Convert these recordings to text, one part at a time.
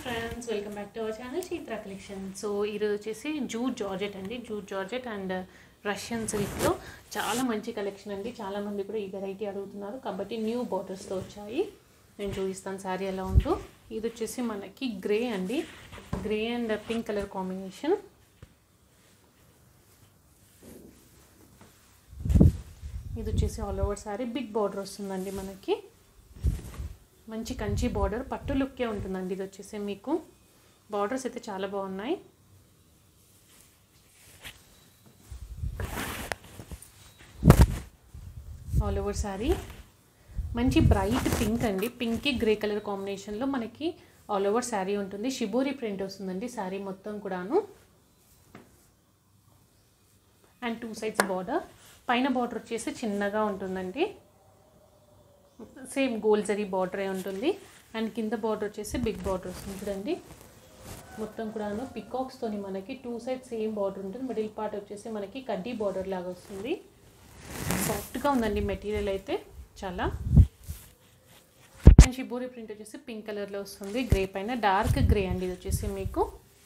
friends welcome back to our channel Chaitra collection so ఈరోజు వచ్చేసి jute georgette అండి jute georgette and Russian సిల్క్లో చాలా మంచి కలెక్షన్ అండి చాలా మంది కూడా ఈ వెరైటీ అడుగుతున్నారు కాబట్టి న్యూ బార్డర్స్తో వచ్చాయి నేను చూపిస్తాను శారీ ఎలా ఉందో ఇది వచ్చేసి మనకి గ్రే అండి grey and pink colour combination ఇది వచ్చేసి all over sari big border వస్తుందండి మనకి మంచి కంచి బార్డర్ పట్టు లుక్కే ఉంటుందండి ఇది వచ్చేసి మీకు బార్డర్స్ అయితే చాలా బాగున్నాయి ఆల్ ఓవర్ శారీ మంచి బ్రైట్ పింక్ అండి పింక్కి గ్రే కలర్ కాంబినేషన్లో మనకి ఆల్ ఓవర్ శారీ ఉంటుంది షిబోరి ప్రింట్ వస్తుందండి శారీ మొత్తం కూడాను అండ్ టూ సైడ్స్ బార్డర్ పైన బార్డర్ వచ్చేసి చిన్నగా ఉంటుందండి సేమ్ గోల్డ్ జరీ బార్డరే ఉంటుంది అండ్ కింద బార్డర్ వచ్చేసి బిగ్ బార్డర్ వస్తుంది చూడండి మొత్తం కూడాను పికాక్స్తోని మనకి టూ సైడ్ సేమ్ బార్డర్ ఉంటుంది మిడిల్ పార్ట్ వచ్చేసి మనకి కడ్డీ బార్డర్ లాగా వస్తుంది సాఫ్ట్గా ఉందండి మెటీరియల్ అయితే చాలా అండ్ షిబోరి ప్రింట్ వచ్చేసి పింక్ కలర్లో వస్తుంది గ్రే పైన డార్క్ గ్రే అండి ఇది వచ్చేసి మీకు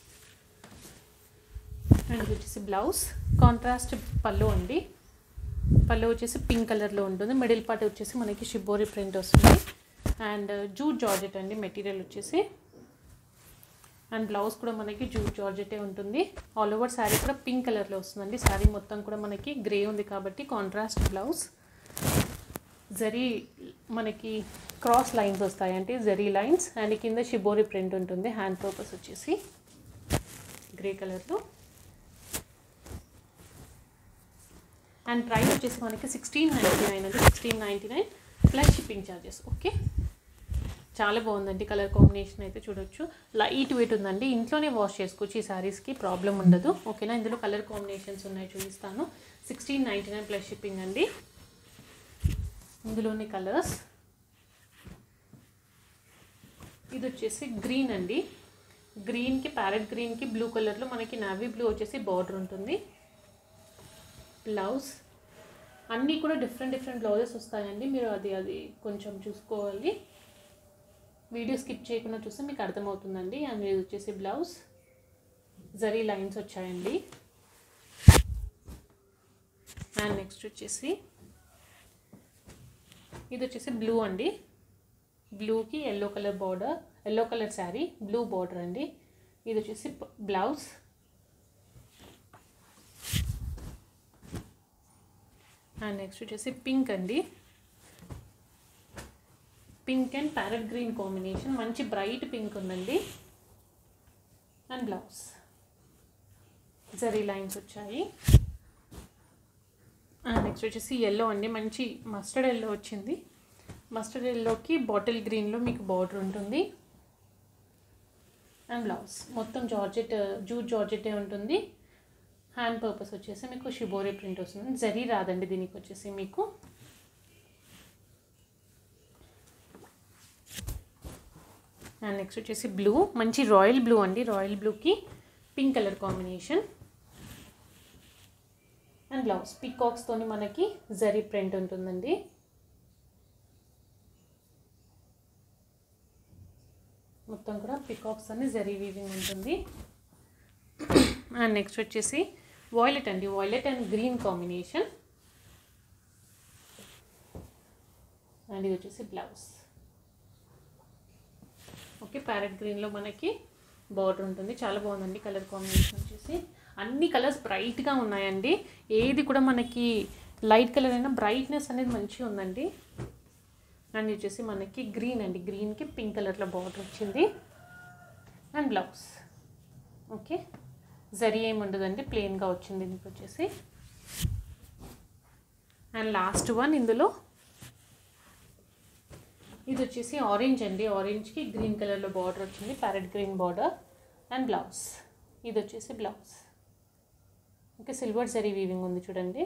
అండ్ ఇది వచ్చేసి బ్లౌజ్ కాంట్రాస్ట్ పళ్ళు అండి పళ్ళు వచ్చేసి పింక్ కలర్లో ఉంటుంది మిడిల్ పార్ట్ వచ్చేసి మనకి షిబోరి ప్రింట్ వస్తుంది అండ్ జూట్ జార్జెట్ అండి మెటీరియల్ వచ్చేసి అండ్ బ్లౌజ్ కూడా మనకి జూట్ జార్జెటే ఉంటుంది ఆల్ ఓవర్ శారీ కూడా పింక్ కలర్లో వస్తుందండి శారీ మొత్తం కూడా మనకి గ్రే ఉంది కాబట్టి కాంట్రాస్ట్ బ్లౌజ్ జరీ మనకి క్రాస్ లైన్స్ వస్తాయంటే జరీ లైన్స్ అండ్ కింద షిబోరి ప్రింట్ ఉంటుంది హ్యాండ్ పర్పస్ వచ్చేసి గ్రే కలర్లో అండ్ ప్రైస్ వచ్చేసి మనకి సిక్స్టీన్ నైంటీ నైన్ అంటే sixteen ninety nine plus shipping charges okay చాలా బాగుందండి కలర్ కాంబినేషన్ అయితే చూడొచ్చు లైట్ వెయిట్ ఉందండి ఇంట్లోనే వాష్ చేసుకోవచ్చు ఈ శారీస్కి ప్రాబ్లం ఉండదు ఓకేనా ఇందులో కలర్ కాంబినేషన్స్ ఉన్నాయి చూపిస్తాను sixteen ninety nine plus shipping అండి ఇందులోని కలర్స్ ఇది వచ్చేసి గ్రీన్ అండి గ్రీన్కి ప్యారెట్ గ్రీన్కి బ్లూ కలర్లో మనకి నావీ బ్లూ వచ్చేసి బార్డర్ ఉంటుంది బ్లౌజ్ అన్నీ కూడా డిఫరెంట్ డిఫరెంట్ బ్లౌజెస్ వస్తాయండి మీరు అది అది కొంచెం చూసుకోవాలి వీడియో స్కిప్ చేయకుండా చూస్తే మీకు అర్థమవుతుందండి అండ్ ఇది వచ్చేసి బ్లౌజ్ జరీ లైన్స్ వచ్చాయండి అండ్ నెక్స్ట్ వచ్చేసి ఇది వచ్చేసి బ్లూ అండి బ్లూకి yellow colour border yellow colour sari blue border అండి ఇది వచ్చేసి బ్లౌజ్ అండ్ నెక్స్ట్ వచ్చేసి పింక్ అండి pink and parrot green combination మంచి బ్రైట్ పింక్ ఉందండి అండ్ బ్లౌజ్ జరీ లైన్స్ వచ్చాయి అండ్ నెక్స్ట్ వచ్చేసి ఎల్లో అండి మంచి మస్టర్డ్ ఎల్లో వచ్చింది మస్టర్డ్ ఎల్లోకి బాటిల్ గ్రీన్లో మీకు బార్డర్ ఉంటుంది అండ్ బ్లౌజ్ మొత్తం జార్జెట్ జూట్ జార్జెటే ఉంటుంది హ్యాండ్ పర్పస్ వచ్చేసి మీకు షిబోరి ప్రింట్ వస్తుంది జరీ రాదండి దీనికి వచ్చేసి మీకు అండ్ నెక్స్ట్ వచ్చేసి బ్లూ మంచి రాయల్ బ్లూ అండి రాయల్ బ్లూకి pink colour combination and blouse పికాక్స్తోని మనకి జరీ ప్రింట్ ఉంటుందండి మొత్తం కూడా పికాక్స్ అని జరీ వీవింగ్ ఉంటుంది అండ్ నెక్స్ట్ వచ్చేసి వాయిలెట్ అండి violet and green combination and ఇది వచ్చేసి బ్లౌజ్ ఓకే ప్యారెట్ గ్రీన్లో మనకి బార్డర్ ఉంటుంది చాలా బాగుందండి కలర్ కాంబినేషన్ వచ్చేసి అన్ని కలర్స్ బ్రైట్గా ఉన్నాయండి ఏది కూడా మనకి లైట్ కలర్ అయినా బ్రైట్నెస్ అనేది మంచిగా ఉందండి అండ్ వచ్చేసి మనకి గ్రీన్ అండి గ్రీన్కి పింక్ కలర్లో బార్డర్ వచ్చింది అండ్ బ్లౌజ్ ఓకే జరీ ఏమి ఉండదండి ప్లెయిన్గా వచ్చింది దీనికి వచ్చేసి అండ్ లాస్ట్ వన్ ఇందులో ఇది వచ్చేసి ఆరెంజ్ అండి ఆరెంజ్కి గ్రీన్ కలర్లో బార్డర్ వచ్చింది parrot green border and blouse ఇది వచ్చేసి blouse okay silver zari weaving ఉంది చూడండి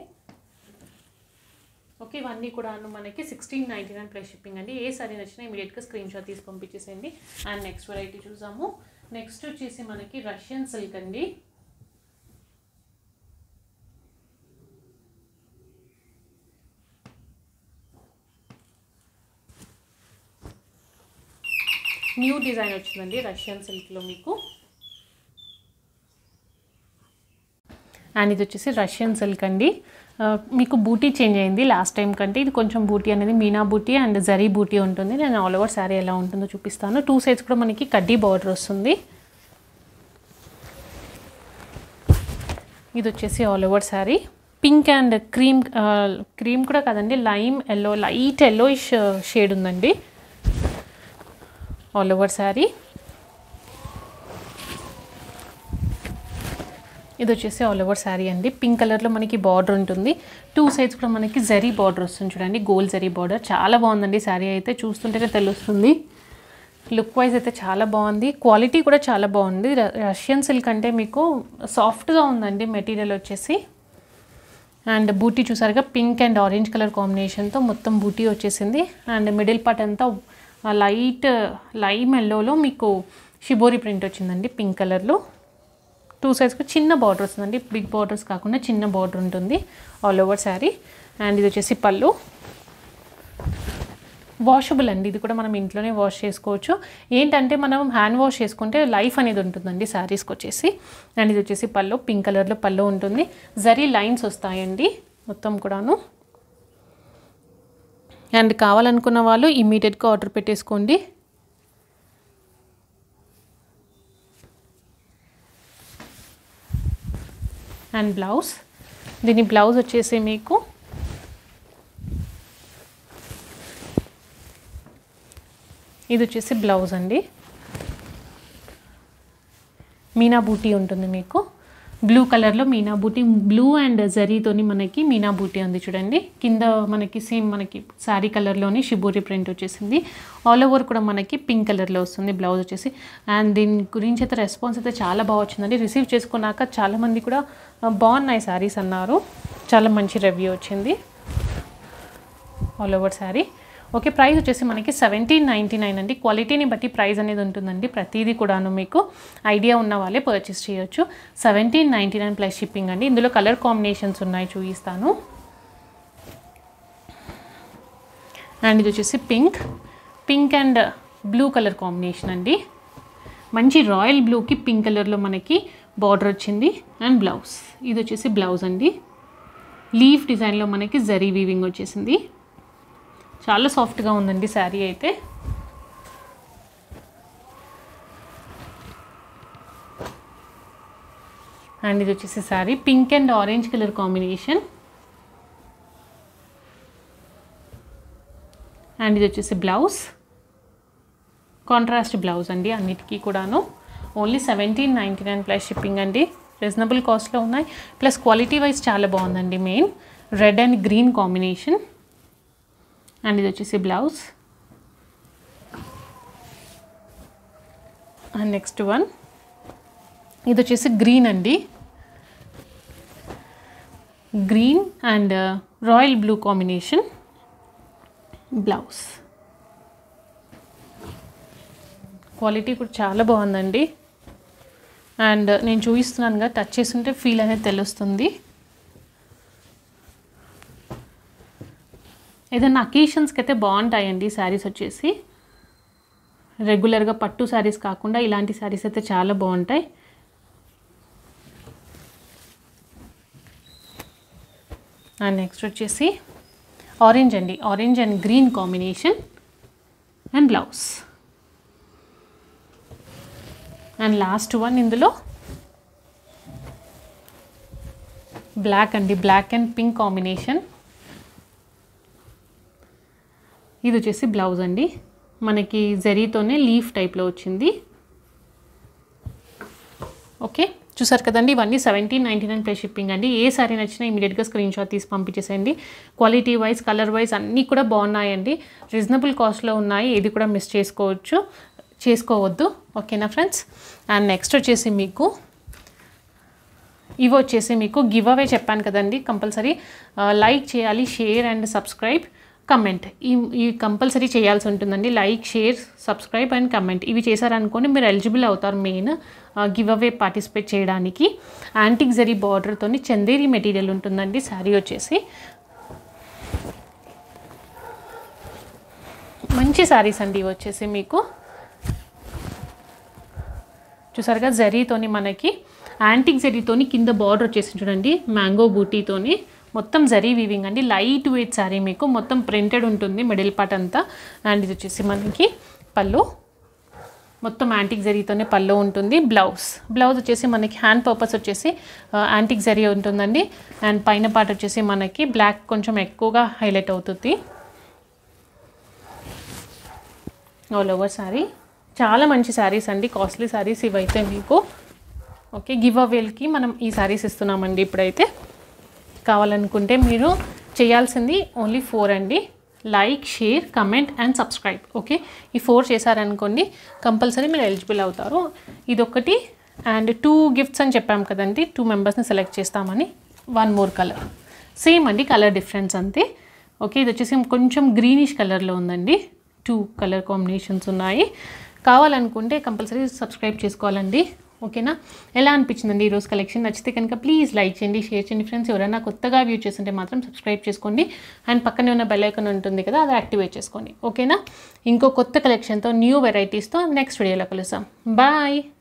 ఓకే ఇవన్నీ కూడా మనకి sixteen ninety nine plus shipping అండి ఏ సారీ నచ్చినా ఇమీడియట్గా స్క్రీన్ షాట్ తీసి పంపించేసేయండి అండ్ నెక్స్ట్ వెరైటీ చూసాము నెక్స్ట్ వచ్చేసి మనకి రష్యన్ సిల్క్ అండి న్యూ డిజైన్ వచ్చిందండి రష్యన్ సిల్క్లో మీకు అండ్ ఇది వచ్చేసి రష్యన్ సిల్క్ అండి ఆ, మీకు బూటీ చేంజ్ అయింది లాస్ట్ టైం కంటే ఇది కొంచెం బూటీ అనేది మీనా బూటీ అండ్ జరీ బూటీ ఉంటుంది నేను ఆల్ ఓవర్ శారీ ఎలా ఉంటుందో చూపిస్తాను టూ సైడ్స్ కూడా మనకి కడ్డీ బార్డర్ వస్తుంది ఇది వచ్చేసి all over sari pink and cream cream కూడా కాదండి lime yellow light yellowish shade ఉందండి ఆల్ ఓవర్ శారీ ఇది వచ్చేసి ఆల్ ఓవర్ శారీ అండి పింక్ కలర్లో మనకి బార్డర్ ఉంటుంది టూ సైడ్స్ కూడా మనకి జరీ బార్డర్ వస్తుంది చూడండి గోల్డ్ జరీ బార్డర్ చాలా బాగుందండి శారీ అయితే చూస్తుంటేనే తెలుస్తుంది లుక్ వైజ్ అయితే చాలా బాగుంది క్వాలిటీ కూడా చాలా బాగుంది ర- రష్యన్ సిల్క్ అంటే మీకు సాఫ్ట్గా ఉందండి మెటీరియల్ వచ్చేసి అండ్ బూటీ చూసారుగా పింక్ అండ్ ఆరెంజ్ కలర్ కాంబినేషన్తో మొత్తం బూటీ వచ్చేసింది అండ్ మిడిల్ పార్ట్ అంతా లైట్ లైమ్ ఎల్లోలో మీకు షిబోరి ప్రింట్ వచ్చిందండి పింక్ కలర్లో టూ సైడ్స్కి చిన్న బార్డర్ వస్తుందండి బిగ్ బార్డర్స్ కాకుండా చిన్న బార్డర్ ఉంటుంది ఆల్ ఓవర్ శారీ అండ్ ఇది వచ్చేసి పళ్ళు వాషబుల్ అండి ఇది కూడా మనం ఇంట్లోనే వాష్ చేసుకోవచ్చు ఏంటంటే మనం హ్యాండ్ వాష్ చేసుకుంటే లైఫ్ అనేది ఉంటుందండి శారీస్కి వచ్చేసి అండ్ ఇది వచ్చేసి పళ్ళు పింక్ కలర్లో పళ్ళు ఉంటుంది జరీ లైన్స్ వస్తాయండి మొత్తం కూడాను అండ్ కావాలనుకున్న వాళ్ళు ఇమీడియట్గా ఆర్డర్ పెట్టేసుకోండి అండ్ బ్లౌజ్ దీని బ్లౌజ్ వచ్చేసి మీకు ఇది వచ్చేసి బ్లౌజ్ అండి మీనా బూటీ ఉంటుంది మీకు బ్లూ కలర్లో మీనా బూటీ బ్లూ అండ్ జరీతోని మనకి మీనా బూటీ ఉంది చూడండి కింద మనకి సేమ్ మనకి శారీ కలర్లోని షిబూరి ప్రింట్ వచ్చేసింది ఆల్ ఓవర్ కూడా మనకి పింక్ కలర్లో వస్తుంది బ్లౌజ్ వచ్చేసి అండ్ దీని గురించి అయితే రెస్పాన్స్ అయితే చాలా బాగా వచ్చిందండి రిసీవ్ చేసుకున్నాక చాలామంది కూడా "ఆ, బాగున్నాయి శారీస్ అన్నారు చాలా మంచి రివ్యూ వచ్చింది all over sari okay price వచ్చేసి మనకి సెవెంటీన్ నైంటీ నైన్ అండి క్వాలిటీని బట్టి ప్రైస్ అనేది ఉంటుందండి ప్రతిదీ కూడాను మీకు ఐడియా ఉన్న వాళ్ళే పర్చేస్ చేయొచ్చు seventeen ninety nine plus shipping అండి ఇందులో కలర్ కాంబినేషన్స్ ఉన్నాయి చూపిస్తాను అండ్ ఇది వచ్చేసి pink pink and blue colour combination అండి మంచి రాయల్ బ్లూకి పింక్ కలర్లో మనకి బార్డర్ వచ్చింది అండ్ బ్లౌజ్ ఇది వచ్చేసి బ్లౌజ్ అండి లీఫ్ డిజైన్లో మనకి జరీ వీవింగ్ వచ్చేసింది చాలా సాఫ్ట్గా ఉందండి శారీ అయితే అండ్ ఇది వచ్చేసి sari pink and orange colour combination and ఇది వచ్చేసి బ్లౌజ్ కాంట్రాస్ట్ బ్లౌజ్ అండి అన్నిటికీ కూడాను only seventeen ninety nine plus shipping అండి రీజనబుల్ కాస్ట్లో ఉన్నాయి ప్లస్ క్వాలిటీ వైజ్ చాలా బాగుందండి main red and green combination and ఇది వచ్చేసి బ్లౌజ్ అండ్ నెక్స్ట్ వన్ ఇది వచ్చేసి గ్రీన్ అండి green and royal blue combination blouse quality కూడా చాలా బాగుందండి అండ్ నేను చూపిస్తున్నానుగా టచ్ చేస్తుంటే ఫీల్ అనేది తెలుస్తుంది ఏదైనా అకేషన్స్కి అయితే బాగుంటాయండి శారీస్ వచ్చేసి రెగ్యులర్గా పట్టు శారీస్ కాకుండా ఇలాంటి శారీస్ అయితే చాలా బాగుంటాయి అండ్ నెక్స్ట్ వచ్చేసి ఆరెంజ్ అండి orange and green combination and blouse and last one ఇందులో బ్లాక్ అండి బ్లాక్ అండ్ పింక్ కాంబినేషన్ ఇది వచ్చేసి బ్లౌజ్ అండి మనకి జరీతోనే లీఫ్ టైప్లో వచ్చింది ఓకే చూసారు కదండి ఇవన్నీ seventeen ninety nine plus shipping అండి ఏ సారీ నచ్చినా ఇమీడియట్గా స్క్రీన్ షాట్ తీసి పంపించేసేయండి క్వాలిటీ వైజ్ కలర్ వైజ్ అన్నీ కూడా బాగున్నాయండి రీజనబుల్ కాస్ట్లో ఉన్నాయి ఏది కూడా మిస్ చేసుకోవచ్చు చేసుకోవద్దు ఓకేనా ఫ్రెండ్స్ అండ్ నెక్స్ట్ వచ్చేసి మీకు ఇవి వచ్చేసి మీకు గివ్ అవే చెప్పాను కదండి కంపల్సరీ లైక్ చేయాలి షేర్ అండ్ సబ్స్క్రైబ్ కమెంట్ ఈ ఈ కంపల్సరీ చేయాల్సి ఉంటుందండి like share subscribe and comment ఇవి చేశారనుకోండి మీరు ఎలిజిబుల్ అవుతారు మెయిన్ గివ్ అవే పార్టిసిపేట్ చేయడానికి యాంటిక్ జరీ బార్డర్తో చందేరి మెటీరియల్ ఉంటుందండి శారీ వచ్చేసి మంచి శారీస్ అండి ఇవి వచ్చేసి మీకు చూసారుగా జరీతోని మనకి యాంటిక్ జరీతోని కింద బార్డర్ వచ్చేసి చూడండి మ్యాంగో బూటీతోని మొత్తం జరీ వీవింగ్ అండి లైట్ వెయిట్ శారీ మీకు మొత్తం ప్రింటెడ్ ఉంటుంది మిడిల్ పార్ట్ అంతా అండ్ ఇది వచ్చేసి మనకి పళ్ళు మొత్తం యాంటిక్ జరీతోనే పళ్ళు ఉంటుంది బ్లౌజ్ బ్లౌజ్ వచ్చేసి మనకి హ్యాండ్ పర్పస్ వచ్చేసి యాంటిక్ జరీ ఉంటుందండి అండ్ పైన పార్ట్ వచ్చేసి మనకి బ్లాక్ కొంచెం ఎక్కువగా హైలైట్ అవుతుంది ఆల్ ఓవర్ శారీ చాలా మంచి శారీస్ అండి కాస్ట్లీ శారీస్ ఇవైతే మీకు ఓకే గివ్ అవేల్కి మనం ఈ శారీస్ ఇస్తున్నామండి ఇప్పుడైతే కావాలనుకుంటే మీరు చేయాల్సింది ఓన్లీ ఫోర్ అండి like share comment and subscribe okay ఈ ఫోర్ చేశారనుకోండి కంపల్సరీ మీరు ఎలిజిబుల్ అవుతారు ఇదొకటి అండ్ టూ గిఫ్ట్స్ అని చెప్పాం కదండి టూ మెంబర్స్ని సెలెక్ట్ చేస్తామని వన్ మోర్ కలర్ సేమ్ అండి కలర్ డిఫరెన్స్ అంతే ఓకే ఇది వచ్చేసి కొంచెం గ్రీనిష్ కలర్లో ఉందండి టూ కలర్ కాంబినేషన్స్ ఉన్నాయి కావాలనుకుంటే కంపల్సరీ సబ్స్క్రైబ్ చేసుకోవాలండి ఓకేనా ఎలా అనిపించిందండి ఈరోజు కలెక్షన్ నచ్చితే కనుక ప్లీజ్ లైక్ చేయండి షేర్ చేయండి ఫ్రెండ్స్ ఎవరైనా కొత్తగా వ్యూ చేస్తుంటే మాత్రం సబ్స్క్రైబ్ చేసుకోండి అండ్ పక్కనే ఉన్న బెల్ ఐకాన్ ఉంటుంది కదా అది యాక్టివేట్ చేసుకోండి ఓకేనా ఇంకో కొత్త కలెక్షన్తో న్యూ వెరైటీస్తో నెక్స్ట్ వీడియోలో కలుస్తాం బాయ్